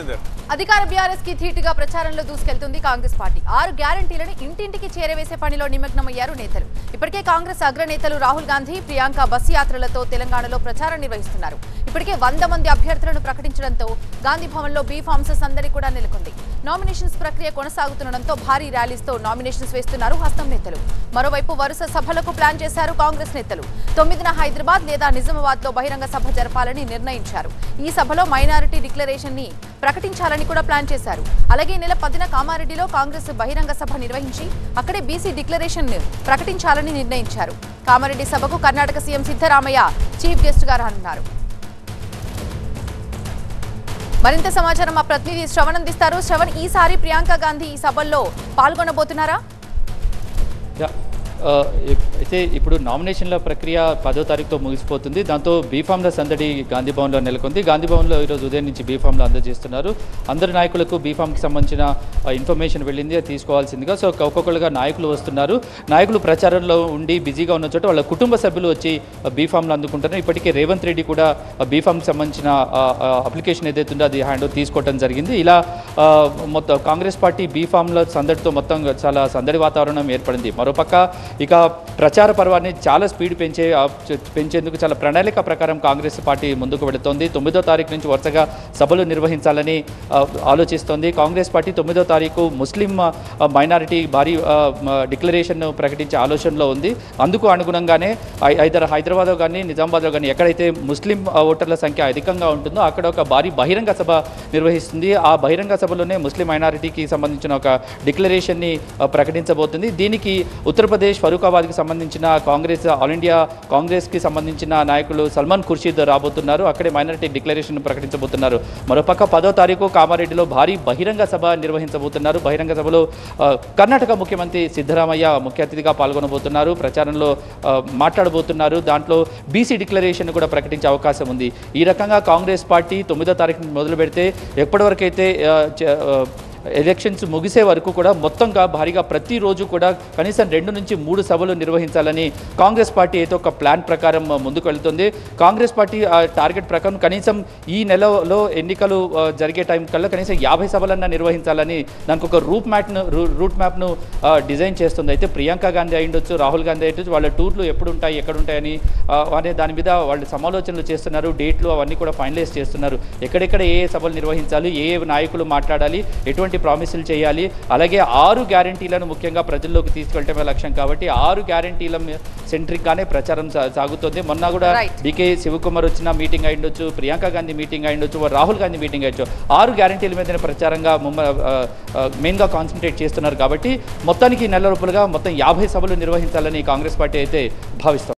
అధికార బీఆర్ఎస్ కి ధీటుగా ప్రచారంలో దూసుకెళ్తుంది కాంగ్రెస్ పార్టీ ఆరు గ్యారంటీలను ఇంటింటికి చేరవేసే పనిలో నిమగ్నమయ్యారు నేతలు ఇప్పటికే కాంగ్రెస్ అగ్రనేతలు రాహుల్ గాంధీ ప్రియాంక బస్సు యాత్రలతో తెలంగాణలో ప్రచారం నిర్వహిస్తున్నారు ఇప్పటికే వంద మంది అభ్యర్థులను ప్రకటించడంతో గాంధీ భవన్ లో బీ ఫార్మ్స్ సందడి కూడా నెలకొంది నామినేషన్స్ ప్రక్రియ కొనసాగుతుండడంతో భారీ ర్యాలీస్తో నామినేషన్స్ వేస్తున్నారు హస్తం నేతలు మరోవైపు వరుస సభలకు ప్లాన్ చేశారు కాంగ్రెస్ నేతలు తొమ్మిదిన హైదరాబాద్ లేదా నిజామాబాద్ లో బహిరంగ సభ జరపాలని నిర్ణయించారు ఈ సభలో మైనారిటీ డిక్లరేషన్ ని ప్రకటించాలని కూడా ప్లాన్ చేశారు అలాగే ఈ నెల పదిన కామారెడ్డిలో కాంగ్రెస్ బహిరంగ సభ నిర్వహించి అక్కడే బీసీ డిక్లరేషన్ ప్రకటించాలని నిర్ణయించారు కామారెడ్డి సభకు Karnataka CM Siddaramaiah chief guest గా రానున్నారు మరింత సమాచారం మా ప్రతినిధి శ్రవణ్ అందిస్తారు శ్రవణ్ ఈసారి ప్రియాంక గాంధీ ఈ సభల్లో పాల్గొనబోతున్నారా యా, ఆ, ఇప్- అయితే ఇప్పుడు నామినేషన్ల ప్రక్రియ పదో తారీఖుతో ముగిసిపోతుంది దాంతో బీఫామ్ల సందడి గాంధీ భవన్లో నెలకొంది గాంధీ భవన్లో ఈరోజు ఉదయం నుంచి బీఫామ్లు అందజేస్తున్నారు అందరు నాయకులకు బీఫామ్కి సంబంధించిన ఆ, ఇన్ఫర్మేషన్ వెళ్ళింది అది తీసుకోవాల్సిందిగా సో ఒక్కొక్కరుగా నాయకులు వస్తున్నారు నాయకులు ప్రచారంలో ఉండి బిజీగా ఉన్న చోట వాళ్ళ కుటుంబ సభ్యులు వచ్చి ఆ, బీఫామ్లు అందుకుంటున్నారు ఇప్పటికే రేవంత్ రెడ్డి కూడా ఆ, బీఫామ్కి సంబంధించిన ఆ, ఆ, అప్లికేషన్ ఏదైతే ఉందో అది హ్యాండ్ తీసుకోవడం జరిగింది ఇలా ఆ, మొత్తం కాంగ్రెస్ పార్టీ బీఫామ్ల సందడితో మొత్తం చాలా సందడి వాతావరణం ఏర్పడింది మరోపక్క ఇక ప్రచార పర్వాన్ని చాలా స్పీడ్ పెంచే ఆ, చ- పెంచేందుకు చాలా ప్రణాళిక ప్రకారం కాంగ్రెస్ పార్టీ ముందుకు వెళుతోంది తొమ్మిదో తారీఖు నుంచి వరుసగా సభలు నిర్వహించాలని ఆ, ఆలోచిస్తోంది కాంగ్రెస్ పార్టీ తొమ్మిదో తారీఖు ముస్లిం ఆ, మైనారిటీ భారీ ఆ, మ- డిక్లరేషన్ ప్రకటించే ఆలోచనలో ఉంది అందుకు అనుగుణంగానే ఐ- ఐదర్ హైదరాబాద్లో కానీ నిజామాబాద్లో కానీ ఎక్కడైతే ముస్లిం ఆ, ఓటర్ల సంఖ్య అధికంగా ఉంటుందో అక్కడ ఒక భారీ బహిరంగ సభ నిర్వహిస్తుంది ఆ బహిరంగ సభలోనే ముస్లిం మైనారిటీకి సంబంధించిన ఒక డిక్లరేషన్ని ఆ, ప్రకటించబోతుంది దీనికి ఉత్తరప్రదేశ్ ఫరూకాబాద్కి సంబంధించిన కాంగ్రెస్ ఆల్ ఇండియా కాంగ్రెస్కి సంబంధించిన నాయకులు సల్మాన్ ఖుర్షీద్ రాబోతున్నారు అక్కడే మైనారిటీ డిక్లరేషన్ ప్రకటించబోతున్నారు మరోపక్క పదో తారీఖు కామారెడ్డిలో భారీ బహిరంగ సభ నిర్వహించబోతున్నారు బహిరంగ సభలో ఆ, కర్ణాటక ముఖ్యమంత్రి సిద్ధరామయ్య ముఖ్య అతిథిగా పాల్గొనబోతున్నారు ప్రచారంలో ఆ, మాట్లాడబోతున్నారు దాంట్లో బీసీ డిక్లరేషన్ కూడా ప్రకటించే అవకాశం ఉంది ఈ రకంగా కాంగ్రెస్ పార్టీ తొమ్మిదో తారీఖు నుంచి మొదలు పెడితే ఎప్పటివరకైతే ఆ, చ- ఆ, ఎలక్షన్స్ ముగిసే వరకు కూడా మొత్తంగా భారీగా ప్రతిరోజు కూడా కనీసం రెండు నుంచి మూడు సభలు నిర్వహించాలని కాంగ్రెస్ పార్టీ అయితే ఒక ప్లాన్ ప్రకారం ముందుకు వెళ్తుంది కాంగ్రెస్ పార్టీ ఆ టార్గెట్ ప్రకారం కనీసం ఈ నెలలో ఎన్నికలు ఆ, జరిగే టైం కల్లా కనీసం యాభై సభలన్నా నిర్వహించాలని దానికి ఒక రూట్ మ్యాప్ను రూట్ మ్యాప్ను ఆ, డిజైన్ చేస్తుంది అయితే ప్రియాంక గాంధీ అయ్యుండొచ్చు రాహుల్ గాంధీ అయ్యుండొచ్చు వాళ్ళ టూర్లు ఎప్పుడు ఉంటాయి ఎక్కడ ఉంటాయని ఆ, అనే దాని మీద వాళ్ళు సమాలోచనలు చేస్తున్నారు డేట్లు అవన్నీ కూడా ఫైనలైజ్ చేస్తున్నారు ఎక్కడెక్కడ ఏ ఏ సభలు నిర్వహించాలి ఏ ఏ నాయకులు మాట్లాడాలి ఎటువంటి ప్రామిసులు చేయాలి అలాగే ఆరు గ్యారంటీలను ముఖ్యంగా ప్రజల్లోకి తీసుకెళ్ళటమే లక్ష్యం కాబట్టి ఆరు గ్యారంటీల సెంట్రిక్ గానే ప్రచారం సా- సాగుతోంది మొన్న కూడా Right. డికే శివకుమార్ వచ్చిన మీటింగ్ అయ్యుండొచ్చు ప్రియాంక గాంధీ మీటింగ్ అయ్యుండొచ్చు రాహుల్ గాంధీ మీటింగ్ అయ్యొచ్చు ఆరు గ్యారంటీల మీదనే ప్రచారంగా ముమ్మ ఆ, ఆ, మెయిన్గా కాన్సన్ట్రేట్ చేస్తున్నారు కాబట్టి మొత్తానికి ఈ నెల రూపాయలుగా మొత్తం యాభై సభలు నిర్వహించాలని కాంగ్రెస్ పార్టీ అయితే భావిస్తారు